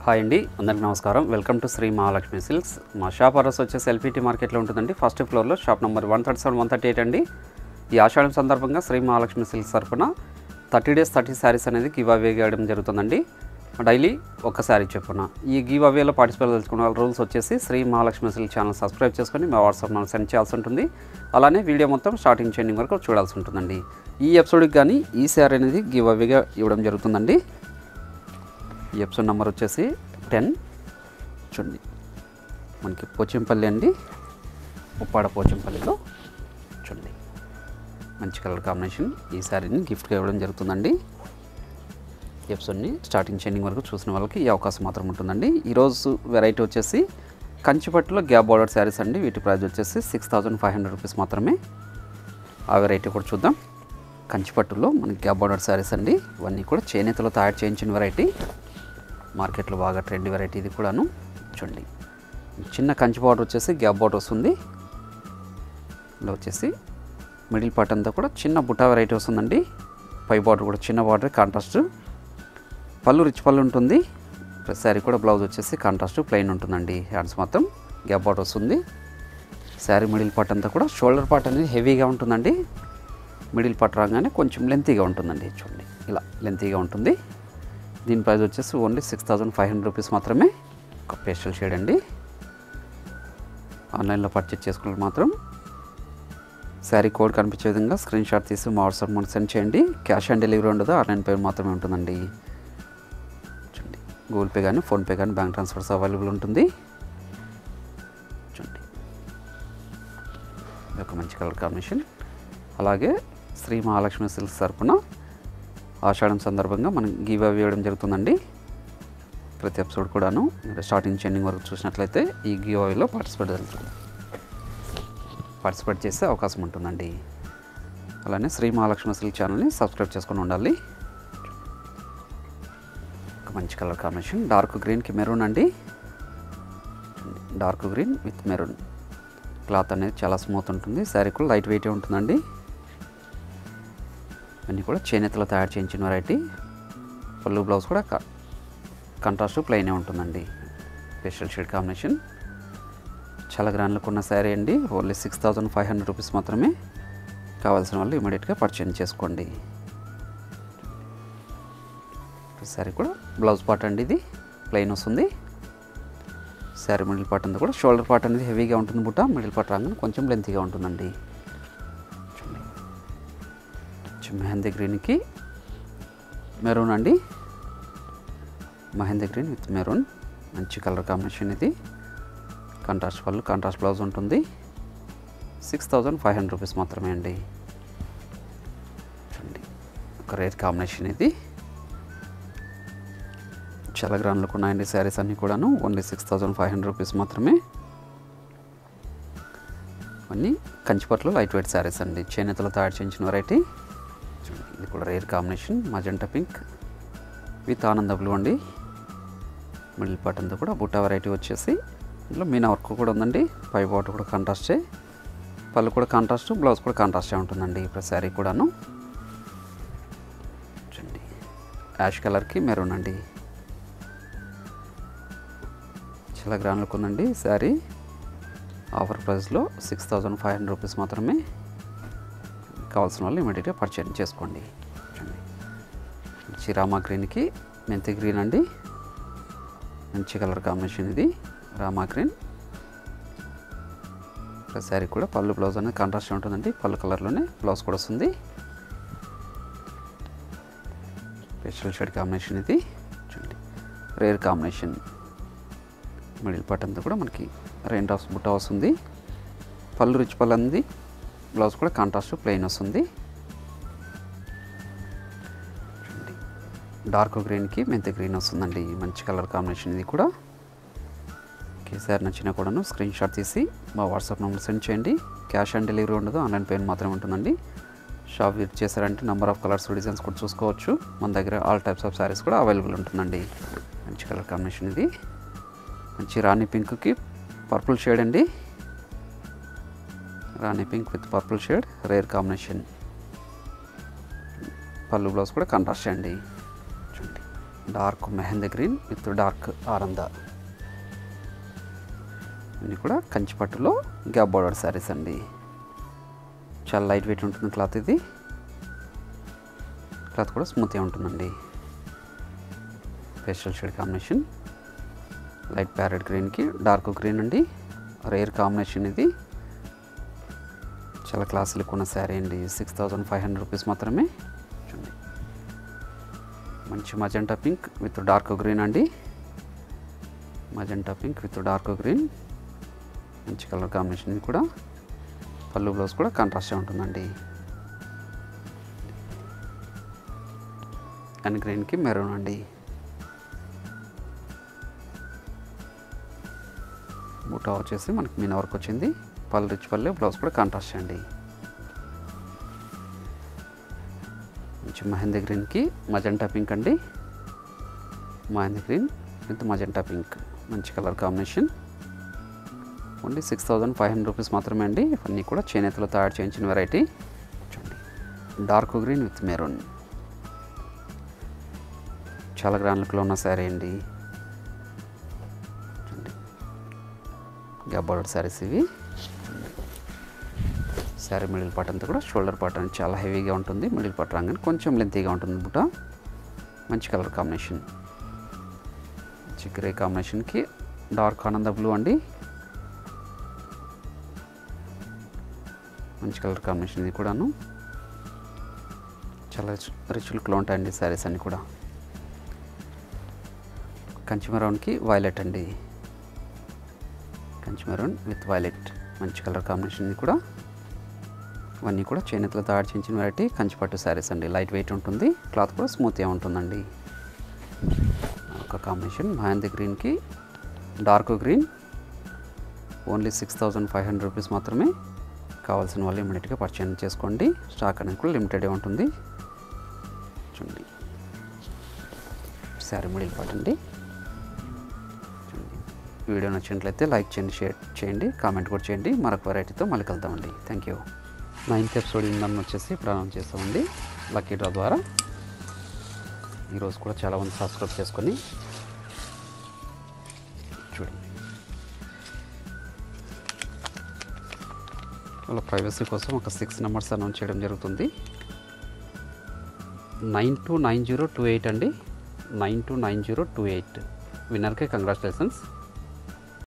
hi అండి అందరికీ నమస్కారం welcome to Sri Mahalakshmi silks మా షాప్ అడ్రస్ వచ్చేసి ఎల్పిటి మార్కెట్లో ఉంటుందండి ఫస్ట్ ఫ్లోర్లో shop number one thirty seven one thirty eight అండి ఈ ఆషాఢం సందర్భంగా శ్రీ మహాలక్ష్మి సిల్క్స్ తరఫున థర్టీ డేస్ థర్టీ శారీస్ అనేది గివ్ అవే చేయడం జరుగుతుందండి డైలీ ఒక శారీ చొప్పున ఈ గివ్ అవేలో పార్టిసిపేట్ తెలుసుకున్న వాళ్ళ రూల్స్ వచ్చేసి Sri Mahalakshmi silk channel subscribe చేసుకొని మా వాట్సాప్ నెంబర్ సెండ్ చేయాల్సి ఉంటుంది అలానే వీడియో మొత్తం స్టార్టింగ్ ఎండింగ్ వరకు చూడాల్సి ఉంటుందండి ఈ ఎపిసోడ్కి కానీ ఈ శారీ అనేది గివ్ అవేగా ఇవ్వడం జరుగుతుందండి ఈ ఎపిసోడ్ నెంబర్ వచ్చేసి టెన్ చూడండి మనకి పోచంపల్లి అండి ఉప్పాడ పోచంపల్లిలో చూడండి మంచి కలర్ కాంబినేషన్ ఈ శారీని గిఫ్ట్గా ఇవ్వడం జరుగుతుందండి ఈ ఎపిసోడ్ని స్టార్టింగ్ ఎండింగ్ వరకు చూసిన వాళ్ళకి ఈ అవకాశం మాత్రం ఉంటుందండి ఈరోజు వెరైటీ వచ్చేసి కంచిపట్టులో గ్యాప్ బార్డర్ శారీస్ అండి వీటి ప్రైస్ వచ్చేసి six thousand five hundred rupees మాత్రమే ఆ వెరైటీ కూడా చూద్దాం కంచిపట్టులో మనకి గ్యాప్ బార్డర్ శారీస్ అండి ఇవన్నీ కూడా చేనేతలో తయారు చేయించిన వెరైటీ మార్కెట్లో బాగా ట్రెండ్ వెరైటీ ఇది కూడాను చూడండి చిన్న కంచి బార్డర్ వచ్చేసి గ్యాప్ బార్డర్ వస్తుంది ఇలా వచ్చేసి మిడిల్ పార్ట్ అంతా కూడా చిన్న బుటా వెరైటీ వస్తుందండి పై బార్డర్ కూడా చిన్న బార్డర్ కాంట్రాస్ట్ పళ్ళు రిచ్ పళ్ళు ఉంటుంది శారీ కూడా బ్లౌజ్ వచ్చేసి కాంట్రాస్ట్ ప్లెయిన్ ఉంటుందండి హ్యాండ్స్ మొత్తం గ్యాప్ బార్డర్ వస్తుంది శారీ మిడిల్ పార్ట్ అంతా కూడా షోల్డర్ పార్ట్ అనేది హెవీగా ఉంటుందండి మిడిల్ పార్ట్ రాగానే కొంచెం లెంతీగా ఉంటుందండి చూడండి ఇలా లెంతీగా ఉంటుంది దీని ప్రైస్ వచ్చేసి only six thousand five hundred rupees మాత్రమే ఒక పేస్టల్ షేడ్ అండి ఆన్లైన్లో పర్చేజ్ చేసుకున్నట్టు మాత్రం శారీ కోడ్ కనిపించే విధంగా స్క్రీన్ షాట్ తీసి మా వాట్సాప్ మనకు సెండ్ చేయండి క్యాష్ ఆన్ డెలివరీ ఉండదు ఆన్లైన్ పే మాత్రమే ఉంటుందండి చూడండి గూగుల్ పే కానీ ఫోన్పే కానీ బ్యాంక్ ట్రాన్స్ఫర్స్ అవైలబుల్ ఉంటుంది చూడండి ఇది ఒక మంచి కలర్ కాంబినేషన్ అలాగే శ్రీ మహాలక్ష్మి సిల్క్స్ తరపున ఆషాఢం సందర్భంగా మనం గివ్ అవ్ ఇవ్వడం జరుగుతుందండి ప్రతి ఎపిసోడ్ కూడాను మీరు స్టార్టింగ్ ఎండింగ్ వరకు చూసినట్లయితే ఈ గివ్ అవేలో పార్టిసిపేట్ జరుగుతుంది పార్టిసిపేట్ చేసే అవకాశం ఉంటుందండి అలానే శ్రీ మహాలక్ష్మి సిల్క్ ఛానల్ని సబ్స్క్రైబ్ చేసుకొని ఉండాలి ఒక మంచి కలర్ కాంబినేషన్ డార్క్ గ్రీన్కి మెరూన్ అండి dark green with maroon cloth అనేది చాలా స్మూత్ ఉంటుంది శారీ కూడా లైట్ వెయిటే ఉంటుందండి అన్నీ కూడా చేనేతలో తయారు చేయించిన వెరైటీ పళ్ళు బ్లౌజ్ కూడా కంట్రాస్ట్ ప్లెయినే ఉంటుందండి స్పెషల్ షేడ్ కాంబినేషన్ చాలా గ్రాండ్లకు ఉన్న శారీ అండి only six thousand five hundred rupees మాత్రమే కావాల్సిన వాళ్ళు ఇమీడియట్గా పర్చేజ్ చేసుకోండి శారీ కూడా బ్లౌజ్ పార్ట్ అండి ఇది ప్లెయిన్ వస్తుంది శారీ మిడిల్ పార్ట్ అంతా కూడా షోల్డర్ పార్ట్ అనేది హెవీగా ఉంటుంది బుట్ట మిడిల్ పార్ట్ రాగానే కొంచెం లెంతీగా ఉంటుందండి చూడండి కొంచెం మెహందీ గ్రీన్కి మెరూన్ అండి మహేంద్ర గ్రీన్ విత్ మెరూన్ మంచి కలర్ కాంబినేషన్ ఇది కాంట్రాస్ట్ పళ్ళు కాంట్రాస్ట్ బ్లౌజ్ ఉంటుంది six thousand five hundred rupees మాత్రమే అండి చూడండి ఒక రేర్ కాంబినేషన్ ఇది చాలా గ్రాండ్లకు ఉన్నాయండి శారీస్ అన్నీ కూడాను only six thousand five hundred rupees మాత్రమే అన్నీ కంచిపట్లు లైట్ వెయిట్ శారీస్ అండి చేనేతలో తయారు చేయించిన వెరైటీ చూడండి ఇది కూడా rare combination magenta pink with ఆనంద బ్లూ అండి మిడిల్ పార్ట్ అంతా కూడా బుట్ట వెరైటీ వచ్చేసి ఇందులో మీనా వర్క్ కూడా ఉందండి పై బాట్ కూడా కాంట్రాస్టే పళ్ళు కూడా కాంట్రాస్ట్ బ్లౌజ్ కూడా కాంట్రాస్టే ఉంటుందండి ఇప్పుడు శారీ కూడాను చూడండి యాష్ కలర్కి మెరూన్ అండి చాలా గ్రాండ్ లుక్ ఉందండి శారీ ఆఫర్ ప్రైస్లో six thousand five hundred rupees మాత్రమే కావాల్సిన వాళ్ళు ఇమీడియట్గా పర్చేజ్ చేసుకోండి చూడండి మంచి రామా గ్రీన్కి మెంతి గ్రీన్ అండి మంచి కలర్ కాంబినేషన్ ఇది రామా గ్రీన్ శారీ కూడా పళ్ళు బ్లౌజ్ అనేది కాంట్రాస్ట్ ఉంటుందండి పళ్ళు కలర్లోనే బ్లౌజ్ కూడా వస్తుంది స్పెషల్ షేడ్ కాంబినేషన్ ఇది చూడండి రేర్ కాంబినేషన్ మిడిల్ పార్ట్ అంతా కూడా మనకి రెయిన్ డ్రాప్స్ బుట్ట వస్తుంది పళ్ళు రిచ్ పళ్ళు అంది బ్లౌజ్ కూడా కాంట్రాస్ట్ ప్లెయిన్ వస్తుంది చూడండి డార్క్ గ్రీన్కి మెంతి గ్రీన్ వస్తుందండి మంచి కలర్ కాంబినేషన్ ఇది కూడా కేసీఆర్ నచ్చినా కూడాను స్క్రీన్ షాట్ తీసి మా వాట్సాప్ నెంబర్ సెండ్ చేయండి క్యాష్ ఆన్ డెలివరీ ఉండదు ఆన్లైన్ పేమెంట్ మాత్రమే ఉంటుందండి షాప్ విజిట్ చేశారంటే నెంబర్ ఆఫ్ కలర్స్ డిజైన్స్ కూడా చూసుకోవచ్చు మన దగ్గర ఆల్ టైప్స్ ఆఫ్ శారీస్ కూడా అవైలబుల్ ఉంటుందండి మంచి కలర్ కాంబినేషన్ ఇది మంచి రాణి పింక్కి పర్పుల్ షేడ్ అండి rani pink with purple shade rare combination పళ్ళు బ్లౌజ్ కూడా కాంట్రాస్ట్ అండి చూడండి dark mehndi green with dark ఆనంద ఇవి కూడా కంచిపట్టులో గ్యాప్ బోర్డర్ శారీస్ అండి చాలా లైట్ వెయిట్ ఉంటుంది క్లాత్ ఇది క్లాత్ కూడా స్మూత్గా ఉంటుందండి pastel shade combination light parrot గ్రీన్కి డార్క్ గ్రీన్ అండి రేర్ కాంబినేషన్ ఇది చాలా క్లాస్ లుక్ ఉన్న శారీ అండి six thousand five hundred rupees మాత్రమే చూడండి మంచి magenta pink with dark green అండి magenta pink with dark green మంచి కలర్ కాంబినేషన్ ఇది కూడా పళ్ళు బ్లౌజ్ కూడా కాంట్రాస్ట్గా ఉంటుందండి అండ్ గ్రీన్కి మెరూన్ అండి బూటా వచ్చేసి మనకి మీన వర్క్ వచ్చింది పళ్ళు రిచ్ పళ్ళు బ్లౌజ్ కూడా కాంట్రాస్ట్ అండి మంచి మహేంద్ర గ్రీన్కి మజంటా పింక్ అండి mehndi green with magenta pink మంచి colour combination only six thousand five hundred rupees మాత్రమే అండి ఇవన్నీ కూడా చేనేతలో తయారు చేయించిన వెరైటీ చూడండి డార్క్ గ్రీన్ విత్ మెరూన్ చాలా గ్రాండ్ లుక్లో ఉన్న శారీ అండి చూడండి గబ్బర్డ్ శారీస్ ఇవి శారీ మిడిల్ పార్ట్ అంతా కూడా షోల్డర్ పార్ట్ అని చాలా హెవీగా ఉంటుంది మిడిల్ పార్ట్ రాగానే కొంచెం లెంతీగా ఉంటుంది బుట్ట మంచి కలర్ కాంబినేషన్ మంచి గ్రే కాంబినేషన్కి డార్క్ ఆనంద బ్లూ అండి మంచి కలర్ కాంబినేషన్ ఇది కూడాను చాలా రిచ్ రిచ్ లుక్లో ఉంటాయండి శారీస్ అన్నీ కూడా కంచి మెరూన్కి వైలెట్ అండి కంచి మెరూన్ విత్ వైలెట్ మంచి కలర్ కాంబినేషన్ ఇది కూడా ఇవన్నీ కూడా చేనేతలో తయారు చేయించిన వెరైటీ కంచిపట్టు శారీస్ అండి లైట్ వెయిట్ ఉంటుంది క్లాత్ కూడా స్మూత్గా ఉంటుందండి ఒక కాంబినేషన్ మహేంద్ర గ్రీన్కి dark green only six thousand five hundred rupees మాత్రమే కావాల్సిన వాళ్ళు ఇమీడియట్గా పర్చేజ్ చేసుకోండి స్టాక్ అనేది కూడా లిమిటెడే ఉంటుంది చూడండి శారీ మిడిల్ పార్ట్ అండి చూడండి వీడియో నచ్చినట్లయితే లైక్ చేయండి షేర్ చేయండి కామెంట్ కూడా చేయండి మరొక వెరైటీతో మళ్ళీ కలుద్దామండి థ్యాంక్ యూ నైన్త్ ఎపిసోడ్ ఇందం వచ్చేసి ప్రారంభం చేస్తామండి లక్కీ డ్రా ద్వారా ఈరోజు కూడా చాలామంది సబ్స్క్రైబ్ చేసుకొని చూడండి వాళ్ళ ప్రైవసీ కోసం ఒక సిక్స్ నెంబర్స్ అనౌన్స్ చేయడం జరుగుతుంది nine two nine zero two eight అండి nine two nine zero two eight విన్నర్కి కంగ్రాచులేషన్స్